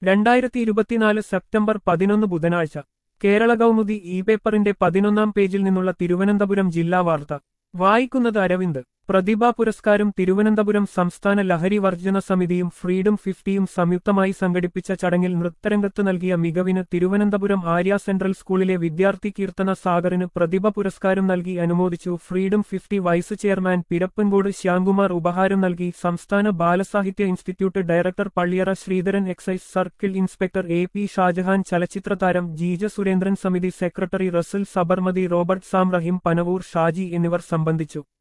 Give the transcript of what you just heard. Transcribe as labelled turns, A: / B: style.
A: രണ്ടായിരത്തി ഇരുപത്തിനാല് സെപ്റ്റംബർ പതിനൊന്ന് ബുധനാഴ്ച കേരള കൗമുദി ഇ പേപ്പറിന്റെ പതിനൊന്നാം പേജിൽ നിന്നുള്ള തിരുവനന്തപുരം ജില്ലാ വാർത്ത വായിക്കുന്നത് അരവിന്ദ് പ്രതിഭാ പുരസ്കാരം തിരുവനന്തപുരം സംസ്ഥാന ലഹരി വർജന സമിതിയും ഫ്രീഡം ഫിഫ്റ്റിയും സംയുക്തമായി സംഘടിപ്പിച്ച ചടങ്ങിൽ നൃത്തരംഗത്ത് നൽകിയ മികവിന് തിരുവനന്തപുരം ആര്യ സെൻട്രൽ സ്കൂളിലെ വിദ്യാർത്ഥി കീർത്തന സാഗറിന് പ്രതിഭ പുരസ്കാരം നൽകി അനുമോദിച്ചു freedom fifty vice chairman Pirappancode Shyamkumar ഉപഹാരം നൽകി സംസ്ഥാന ബാലസാഹിത്യ institute director Palliyara Sreedharan excise circle inspector A P Shajahan ചലച്ചിത്ര താരം ജീജ സുരേന്ദ്രൻ സമിതി secretary Russell Sabarmathi Robert Sam Rahim Panavoor Shaji എന്നിവർ സംബന്ധിച്ചു